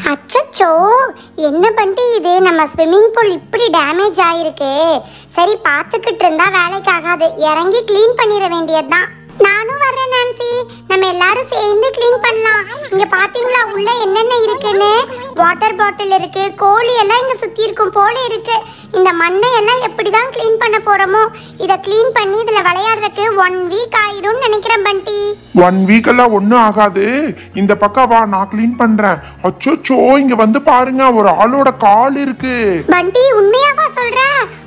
அச்சச்சோ என்ன பண்ணிட்டு இது நம்ம ஸ்விம்மிங் பூல் இப்படி டேமேஜ் ஆயிருக்கு சரி பார்த்துக்கிட்டு இருந்தா வேலைக்கு ஆகாது இறங்கி க்ளீன் பண்ணிட வேண்டியதுதான் நானும் வர்றேன் நான்சி நம்ம எல்லாரும் சேர்ந்து க்ளீன் பண்ணலாம் இங்க பாத்தீங்களா உள்ள என்னென்ன இருக்குன்னு வாட்டர் பாட்டில் இருக்கு கோழி எல்லாம் இங்க சுத்தி இருக்கும் போல இருக்கு இந்த மண்ணை எல்லாம் எப்படி தான் க்ளீன் பண்ண போறோமோ இதை க்ளீன் பண்ணி இதுல விளையாடுறதுக்கு ஒன் வீக் ஆயிரும்னு நினைக்கிறேன் பண்டி ஒன் வீக் எல்லாம் ஒன்றும் ஆகாது இந்த பக்கம் வா நான் க்ளீன் பண்றேன் அச்சோச்சோ இங்க வந்து பாருங்க ஒரு ஆளோட கால் இருக்கு பண்டி உண்மையாவா சொல்ற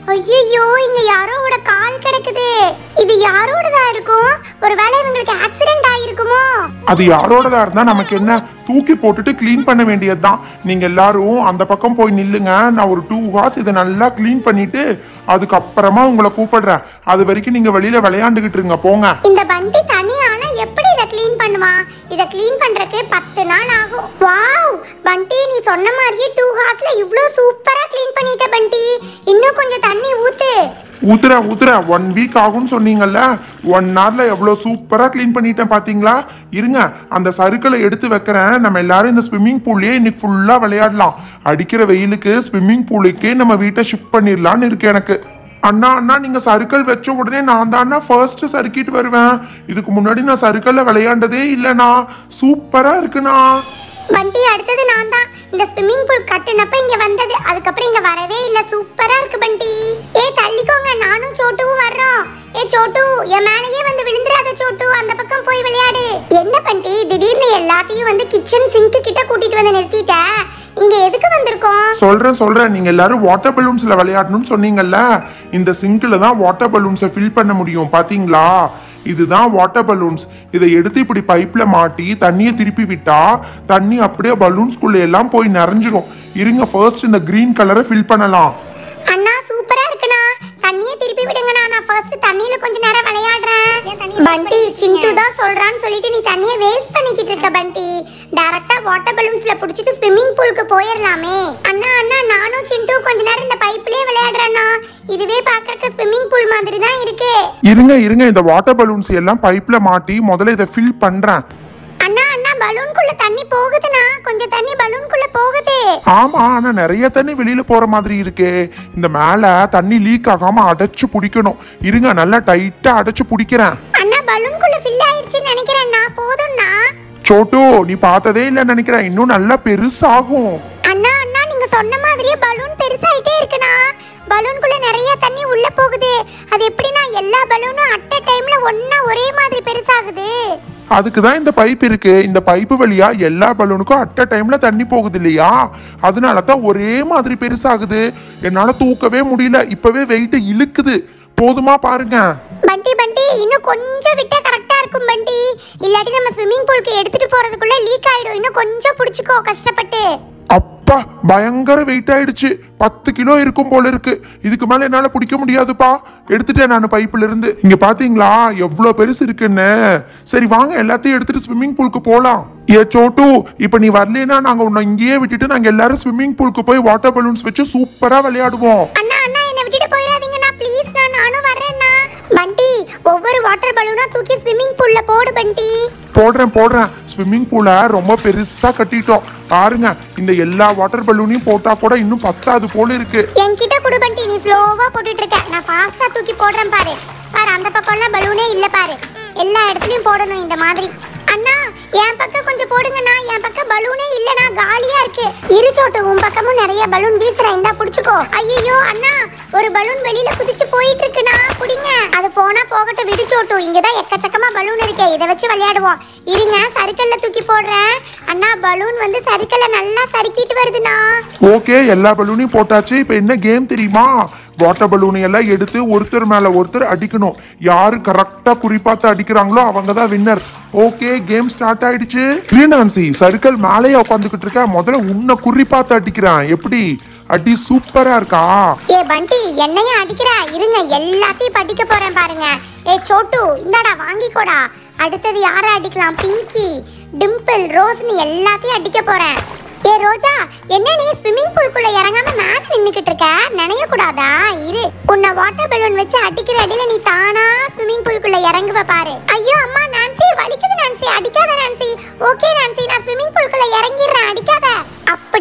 ஐயோ இங்க யாரோட கால் கிடக்குது இது யாரோடதா இருக்கும் ஒருவேளை இவங்களுக்கு ஆக்சிடென்ட் ஆயிருக்குமோ அது யாரோடதா இருந்தா நமக்கு என்ன தூக்கி போட்டுட்டு க்ளீன் பண்ண வேண்டியதுதான் நீங்க எல்லாரும் அந்த பக்கம் போய் நில்லுங்க நான் ஒரு டூ ஹார்ஸ் இதை நல்லா க்ளீன் பண்ணிட்டு அதுக்கப்புறமா உங்களை கூப்பிடுறேன் அது வரைக்கும் நீங்க வெளியில விளையாண்டுகிட்டு இருங்க போங்க இந்த பண்டி தனியானா எப்படி இதை க்ளீன் பண்ணுவான் இதை க்ளீன் பண்றதுக்கு பத்து நாள் ஆகும் வாவ் பண்டி நீ சொன்ன மாதிரியே டூ ஹார்ஸ்ல இவ்ளோ சூப்பரா க்ளீன் பண்ணிட்ட பண்டி இன்னும் கொஞ்சம் தண்ணி ஊத்து ஊத்துறேன் ஊத்துறேன் ஒன் வீக் ஆகும்னு சொன்னீங்கல்ல ஒன் ஹவர்ல எவ்வளவு சூப்பரா க்ளீன் பண்ணிட்டேன் பாத்தீங்களா இருங்க அந்த சறுக்களை எடுத்து வைக்கிறேன் நம்ம எல்லாரும் இந்த ஸ்விம்மிங் பூல்லயே இன்னைக்கு ஃபுல்லா விளையாடலாம் அடிக்கிற வெயிலுக்கு ஸ்விம்மிங் பூலுக்கே நம்ம வீட்டை ஷிஃப்ட் பண்ணிடலாம்னு இருக்கு எனக்கு அண்ணா அண்ணா நீங்க சறுக்கல் வச்ச உடனே நான் தான் ஃபர்ஸ்ட் சறுக்கிட்டு வருவேன் இதுக்கு முன்னாடி நான் சறுக்கல்ல விளையாண்டதே இல்லைண்ணா சூப்பரா இருக்குண்ணா பண்டி அடுத்தது நான் தான் இந்த ஸ்விம்மிங் பூல் கட்டுனப்ப இங்க வந்தது அதுக்கப்புறம் இங்க வரவே இல்ல சூப்பரா இருக்கு பண்டி ஏ தள்ளிக்கோங்க நானும் சோட்டுவும் வர்றோம் ஏ சோட்டு என் மேலேயே வந்து விழுந்துடாத சோட்டு அந்த பக்கம் போய் விளையாடு என்ன பண்டி திடீர்னு எல்லாத்தையும் வந்து கிச்சன் சிங்க் கிட்ட கூட்டிட்டு வந்து நிறுத்திட்ட இங்க எதுக்கு வந்திருக்கோம் சொல்றேன் சொல்றேன் நீங்க எல்லாரும் வாட்டர் பலூன்ஸ்ல விளையாடணும்னு சொன்னீங்கல்ல இந்த சிங்க்ல தான் வாட்டர் பலூன்ஸை ஃபில் பண்ண முடியும் பாத்தீங்களா இதுதான் வாட்டர் பலூன்ஸ் இதை எடுத்து இப்படி பைப்ல மாட்டி தண்ணியை திருப்பி விட்டா தண்ணி அப்படியே பலூன்ஸ்குள்ள எல்லாம் போய் நிறைஞ்சிடும் இருங்க ஃபர்ஸ்ட் இந்த கிரீன் கலரை ஃபில் பண்ணலாம் அண்ணா சூப்பரா இருக்குண்ணா தண்ணியை திருப்பி விடுங்கண்ணா நான் ஃபர்ஸ்ட் தண்ணியில கொஞ்ச நேரம் விளையாடுறேன் பண்டி சிண்டு தான் சொல்றான்னு சொல்லிட்டு நீ தண்ணியை வேஸ்ட் பண்ணிக்கிட்டு இருக்க பண்டி டைரக்டா வாட்டர் பலூன்ஸ்ல புடிச்சிட்டு ஸ்விம்மிங் பூலுக்கு போயிடலாமே அண்ணா அண்ணா நானும் சிண்டு கொஞ்ச நேரம் இந்த பைப்லயே விளையாடுறேண்ணா இதுவே பார்க்கறதுக்கு ஸ்விம்மிங் பூல் மாதிரி தான் இருக்கு இருங்க இருங்க இந்த வாட்டர் பலூன்ஸ் எல்லாம் பைப்ல மாட்டி முதல்ல இதை ஃபில் பண்றேன் அண்ணா அண்ணா பலூனுக்குள்ள தண்ணி போகுதுண்ணா கொஞ்சம் தண்ணி பலூனுக்குள்ள போகுது ஆமா ஆனா நிறைய தண்ணி வெளியில போற மாதிரி இருக்கே இந்த மேல தண்ணி லீக் ஆகாம அடைச்சு பிடிக்கணும் இருங்க நல்லா டைட்டா அடைச்சு பிடிக்கிறேன் அண்ணா பலூனுக்குள்ள ஃபில் ஆயிடுச்சுன்னு நினைக்கிறேண்ணா போதும்ண்ணா சோட்டு நீ பார்த்ததே இல்லைன்னு நினைக்கிறேன் இன்னும் நல்லா பெருசாகும் அண்ணா அண்ணா நீங்க சொன்ன மாதிரியே பலூன் பெருசாயிட்டே இருக்குண்ணா பலூனுக்குள்ள நிறைய தண்ணி உள்ள போகுது அது எப்படின்னா எல்லா பலூனும் அட் அ டைம்ல ஒண்ணா ஒரே மாதிரி பெருசாகுது அதுக்கு தான் இந்த பைப் இருக்கு இந்த பைப்பு வழியா எல்லா பலூனுக்கும் அட் அ டைம்ல தண்ணி போகுது இல்லையா அதனால தான் ஒரே மாதிரி பெருசாகுது என்னால தூக்கவே முடியல இப்பவே வெயிட் இழுக்குது போதுமா பாருங்க பண்டி பண்டி இன்னும் கொஞ்சம் விட்டா கரெக்டா இருக்கும் பண்டி இல்லாட்டி நம்ம ஸ்விம்மிங் பூலுக்கு எடுத்துட்டு போறதுக்குள்ள லீக் ஆயிடும் இன்னும் கொஞ்சம் புடிச்சுக்கோ கஷ்டப்பட்டு அப்பா பயங்கர வெயிட் ஆயிடுச்சு பத்து கிலோ இருக்கும் போல இருக்கு இதுக்கு மேல என்னால பிடிக்க முடியாதுப்பா எடுத்துட்டேன் நான் பைப்ல இருந்து இங்க பாத்தீங்களா எவ்வளவு பெருசு இருக்குன்னு சரி வாங்க எல்லாத்தையும் எடுத்துட்டு ஸ்விம்மிங் பூலுக்கு போலாம் ஏ சோட்டு இப்ப நீ வரலைன்னா நாங்க உன்னை இங்கேயே விட்டுட்டு நாங்க எல்லாரும் ஸ்விம்மிங் பூலுக்கு போய் வாட்டர் பலூன்ஸ் வச்சு சூப்பரா விளையாடுவோம் அண்ணா அண்ணா என்னை விட்டுட்டு போயிடாதீங்கண்ணா ப்ளீஸ் நான் நானும் வர்றேண்ணா பண்டி ஒவ்வொரு வாட்டர் பலூனா தூக்கி ஸ்விம்மிங் பூல்ல போடு பண்டி போடுறேன் போடுறேன் ஸ்விம்மிங் பூலை ரொம்ப பெருசா கட்டிட்டோம் பாருங்க இந்த எல்லா வாட்டர் பலூனையும் போட்டா கூட இன்னும் பத்தாது போல இருக்கு என்கிட்ட குடு பண்டி நீ ஸ்லோவா போட்டுட்டு இருக்க நான் ஃபாஸ்டா தூக்கி போடுறேன் பாரு பாரு அந்த பக்கம்லாம் பலூனே இல்ல பாரு எல்லா இடத்துலயும் போடணும் இந்த மாதிரி அண்ணா என் பக்கம் கொஞ்சம் போடுங்கண்ணா என் பக்கம் பலூனே இல்லனா காலியா இருக்கு இருச்சோட்டு உன் பக்கமும் நிறைய பலூன் வீசுறேன் இந்தா புடிச்சுக்கோ ஐயோ அண்ணா ஒரு பலூன் வெளியில குதிச்சு போயிட்டு இருக்குண்ணா புடிங்க அது போனா போகட்டும் விடுச்சோட்டு இங்கதான் எக்கச்சக்கமா பலூன் இருக்கே இதை வச்சு விளையாடுவோம் இருங்க சறுக்கல்ல தூக்கி போடுறேன் அண்ணா பலூன் வந்து சறுக்கல்ல நல்லா சறுக்கிட்டு வருதுண்ணா ஓகே எல்லா பலூனையும் போட்டாச்சு இப்போ என்ன கேம் தெரியுமா வாட்டர் பலூனை எல்லாம் எடுத்து ஒருத்தர் மேல ஒருத்தர் அடிக்கணும் யாரு கரெக்டா குறிப்பாத்து அடிக்கிறாங்களோ அவங்க தான் வின்னர் ஓகே கேம் ஸ்டார்ட் ஆயிடுச்சு நான்சி சர்க்கிள் மேலேயே உட்காந்துக்கிட்டு இருக்க முதல்ல உன்னை குறிப்பாத்து அடிக்கிறான் எப்படி அடி சூப்பரா இருக்கா ஏ பண்டி என்னையும் அடிக்கிறா இருங்க எல்லாத்தையும் படிக்க போறேன் பாருங்க ஏ சோட்டு இந்தாடா வாங்கிக்கோடா அடுத்தது யாரை அடிக்கலாம் பிங்கி டிம்பிள் ரோஸ்னு எல்லாத்தையும் அடிக்க போறேன் ஏ ரோஜா என்ன நீ ஸ்விம்மிங் பூலுக்குள்ள இறங்காம மேல நின்னுக்கிட்டு இருக்க நினைய கூடாதா இரு உன்னை வாட்டர் பலூன் வச்சு அடிக்கிற அடியில நீ தானா ஸ்விம்மிங் பூலுக்குள்ள இறங்குவ பாரு ஐயோ அம்மா நான்சி வலிக்குது நான்சி அடிக்காத நான்சி ஓகே நான்சி நான் ஸ்விம்மிங் பூலுக்குள்ள இறங்கிடுறேன் அடிக்காத அப்படி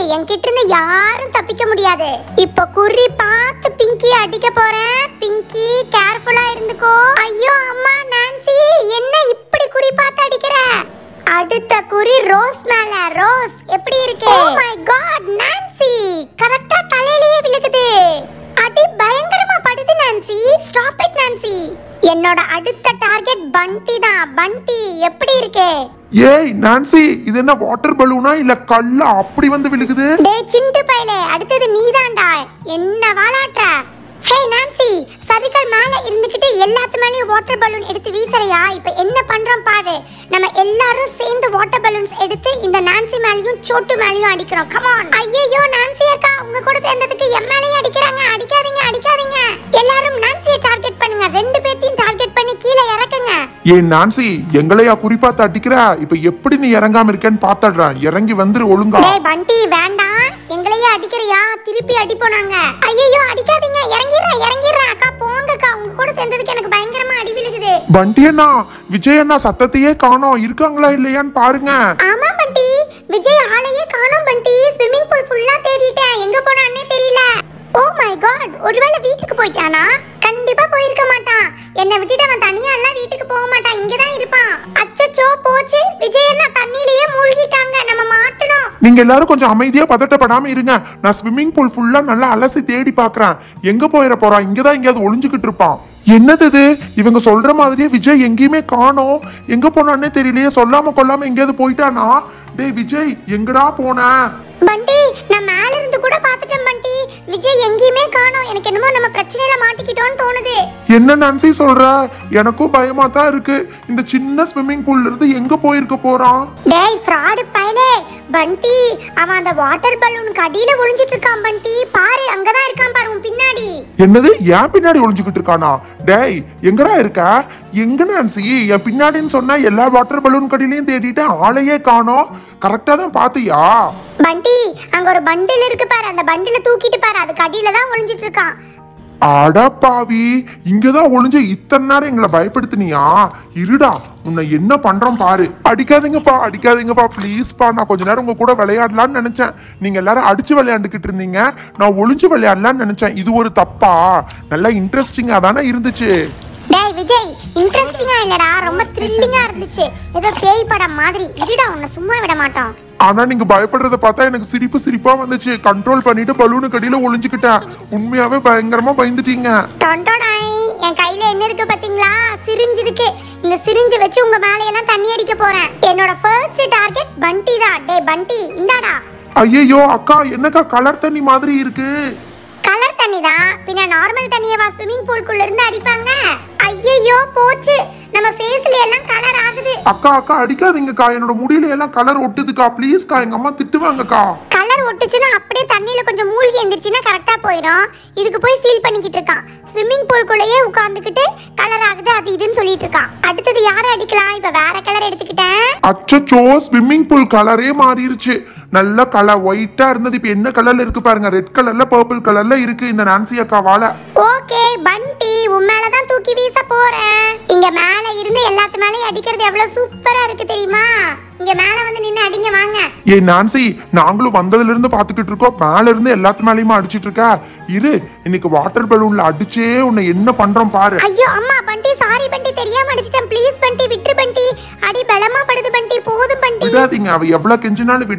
என்கிட்ட இருந்து யாரும் தப்பிக்க முடியாது இப்போ குறி பார்த்து பிங்கி அடிக்க போறேன் பிங்கி கேர்ஃபுல்லா இருந்துக்கோ ஐயோ அம்மா நான்சி என்ன இப்படி குறி பார்த்து அடிக்கிற அடுத்த குறி ரோஸ் மேல ரோஸ் எப்படி இருக்கு ஓ மை காட் நான்சி கரெக்ட்டா தலையிலேயே விழுகுது அடி பயங்கரமா படுது நான்சி ஸ்டாப் இட் நான்சி என்னோட அடுத்த டார்கெட் பண்டி தான் பண்டி எப்படி இருக்கு ஏய் நான்சி இது என்ன வாட்டர் பலூனா இல்ல கல்லா அப்படி வந்து விழுகுது டேய் சிண்டு பயலே அடுத்தது நீதான்டா என்ன வாலாட்ற ஹே நான்சி சருக்கள் மேல இருந்துகிட்டு எல்லாத்து மேலயும் வாட்டர் பலூன் எடுத்து வீசறியா இப்ப என்ன பண்றோம் பாரு நம்ம எல்லாரும் சேர்ந்து வாட்டர் பலூன்ஸ் எடுத்து இந்த நான்சி மேலயும் சோட்டு மேலயும் அடிக்கிறோம் கமான் ஐயோ நான்சி அக்கா உங்க கூட சேர்ந்ததுக்கு என் மேலயும் அடிக்கிறாங்க அடிக்காதீங்க அடிக்காதீங்க எல்லாரும் நான்சியை டார்கெட் பண்ணுங்க ரெண்டு பேர்த்தையும் டார்கெட் பண்ணி கீழே இறக்குங்க ஏன் நான்சி எங்களையா குறிப்பாத்து அடிக்கிற இப்ப எப்படி நீ இறங்காம இருக்கேன்னு பாத்துடுறேன் இறங்கி வந்துரு ஒழுங்கா டேய் பண்டி வேண்டாம் எங்களையே அடிக்கிறியா திருப்பி அடிப்போம் நாங்க ஐயோ அடிக்காதீங்க இறங்கிடுறேன் இறங்கிடுறேன் அக்கா போங்கக்கா உங்க கூட சேர்ந்ததுக்கு எனக்கு பயங்கரமா அடி விழுகுது பண்டி அண்ணா விஜய் அண்ணா சத்தத்தையே காணோம் இருக்காங்களா இல்லையான்னு பாருங்க ஆமா பண்டி விஜய் ஆளையே காணோம் பண்டி ஸ்விம்மிங் பூல் ஃபுல்லா தேடிட்டேன் எங்க போனானே தெரியல ஓ மை காட் ஒருவேளை வீட்டுக்கு போயிட்டானா கண்டிப்பா போயிருக்க மாட்டான் என்னை விட்டுட்டு அவன் தனியா எல்லாம் வீட்டுக்கு போக மாட்டான் இங்கதான் இருப்பான் அச்சச்சோ போச்சு விஜய் அண்ணா தண்ணியிலேயே மூழ்கிட்டாங்க நம்ம மாட்டணும் நீங்க எல்லாரும் கொஞ்சம் அமைதியா பதட்டப்படாம இருங்க நான் ஸ்விம்மிங் பூல் ஃபுல்லா நல்லா அலசி தேடி பாக்குறேன் எங்க போயிட போறான் இங்கதான் எங்கேயாவது ஒளிஞ்சுக்கிட்டு இருப்பான் என்னது இது இவங்க சொல்ற மாதிரியே விஜய் எங்கேயுமே காணோம் எங்க போனான்னே தெரியலையே சொல்லாம கொள்ளாம எங்கேயாவது போயிட்டானா டேய் விஜய் எங்கடா போன பண்டி நான் மேல இருந்து கூட பார்த்துட்டேன் பண்டி விஜய் எங்கேயுமே காணோம் எனக்கு என்னமோ நம்ம பிரச்சனையில மாட்டிக்கிட்டோம்னு தோணுது என்ன நான்சி சொல்ற எனக்கும் பயமா தான் இருக்கு இந்த சின்ன ஸ்விம்மிங் பூல்ல இருந்து எங்க போயிருக்க போறான் டேய் ஃப்ராடு பயலே பண்டி அவன் அந்த வாட்டர் பலூனுக்கு அடியில ஒளிஞ்சிட்டு இருக்கான் பண்டி பாரு அங்கதான் இருக்கான் பாரு உன் பின்னாடி என்னது என் பின்னாடி ஒளிஞ்சுக்கிட்டு இருக்கானா டேய் எங்கடா இருக்க எங்க நான்சி என் பின்னாடின்னு சொன்னா எல்லா வாட்டர் பலூன் கடியிலையும் தேடிட்டேன் ஆளையே காணோம் கரெக்டா தான் பாத்தியா பண்டி அங்க ஒரு பண்டில் இருக்கு பாரு அந்த பண்டில தூக்கிட்டு பாரு அதுக்கு அடியில தான் ஒளிஞ்சிட்டு இருக்கான் அடப்பாவி இங்கதான் ஒளிஞ்சு இத்தனை நேரம் எங்களை பயப்படுத்தினியா இருடா உன்னை என்ன பண்றோம் பாரு அடிக்காதீங்கப்பா அடிக்காதீங்கப்பா ப்ளீஸ்ப்பா நான் கொஞ்ச நேரம் உங்க கூட விளையாடலாம்னு நினைச்சேன் நீங்க எல்லாரும் அடிச்சு விளையாண்டுக்கிட்டு இருந்தீங்க நான் ஒளிஞ்சு விளையாடலாம்னு நினைச்சேன் இது ஒரு தப்பா நல்லா இன்ட்ரெஸ்டிங்கா தானே இருந்துச்சு டேய் விஜய் இன்ட்ரெஸ்டிங்கா இல்லடா ரொம்ப த்ரில்லிங்கா இருந்துச்சு ஏதோ பேய் படம் மாதிரி இருடா உன்னை சும்மா விட மாட்டோம் ஆனா நீங்க பயப்படுறத பார்த்தா எனக்கு சிரிப்பு சிரிப்பா வந்துச்சு கண்ட்ரோல் பண்ணிட்டு பலூனு கடியில ஒளிஞ்சுக்கிட்டேன் உண்மையாவே பயங்கரமா பயந்துட்டீங்க டொண்டோடாய் என் கையில என்ன இருக்கு பாத்தீங்களா சிரிஞ்சு இருக்கு இந்த சிரிஞ்சு வச்சு உங்க மேலையெல்லாம் தண்ணி அடிக்க போறேன் என்னோட ஃபர்ஸ்ட் டார்கெட் பண்டி தான் டேய் பண்டி இந்தாடா ஐயையோ அக்கா என்னக்கா கலர் தண்ணி மாதிரி இருக்கு கலர் தண்ணி தான் பின்ன நார்மல் தண்ணியவா ஸ்விம்மிங் பூல்குள்ள இருந்து அடிப்பாங்க ஐயையோ போச்சு நம்ம ஃபேஸ்ல எல்லாம் கலர் ஆகுது அக்கா அக்கா அடிக்காதீங்கக்கா என்னோட முடியில எல்லாம் கலர் ஒட்டுதுக்கா ப்ளீஸ்க்கா எங்க அம்மா திட்டுவாங்கக்கா கலர் ஒட்டுச்சுன்னா அப்படியே தண்ணியில கொஞ்சம் மூழ்கி எந்திரிச்சுன்னா கரெக்டா போயிடும் இதுக்கு போய் ஃபீல் பண்ணிக்கிட்டு இருக்கான் ஸ்விம்மிங் பூல்குள்ளேயே உட்காந்துக்கிட்டு கலர் ஆகுது அது இதுன்னு சொல்லிட்டு இருக்கான் அடுத்தது யாரை அடிக்கலாம் இப்ப வேற கலர் எடுத்துக்கிட்டேன் அச்சச்சோ ஸ்விம்மிங் பூல் கலரே மாறிடுச்சு நல்ல கலர் ஒயிட்டா இருந்தது இப்ப என்ன கலர்ல இருக்கு பாருங்க ரெட் கலர்ல பர்பிள் கலர்ல இருக்கு இந்த நான்சி அக்காவால ஓகே பண்டி உன் மேலதான் தூக்கி வீச போறேன் இங்க மேல இருந்து எல்லாத்து மேலயும் அடிக்கிறது எவ்வளவு சூப்பரா இருக்கு தெரியுமா இங்க மேல வந்து நின்னு அடிங்க வாங்க ஏ நான்சி நாங்களும் வந்ததுல இருந்து பாத்துக்கிட்டு இருக்கோம் மேல இருந்து எல்லாத்து மேலயுமா அடிச்சிட்டு இருக்க இரு இன்னைக்கு வாட்டர் பலூன்ல அடிச்சே உன்னை என்ன பண்றோம் பாரு ஐயோ அம்மா பண்டி சாரி பண்டி தெரியாம அடிச்சிட்டேன் ப்ளீஸ் பண்டி விட்டுரு பண்டி அடி பலமா படுது பண்டி போதும் பண்டி விடாதீங்க அவ எவ்வளவு கெஞ்சினாலும் விட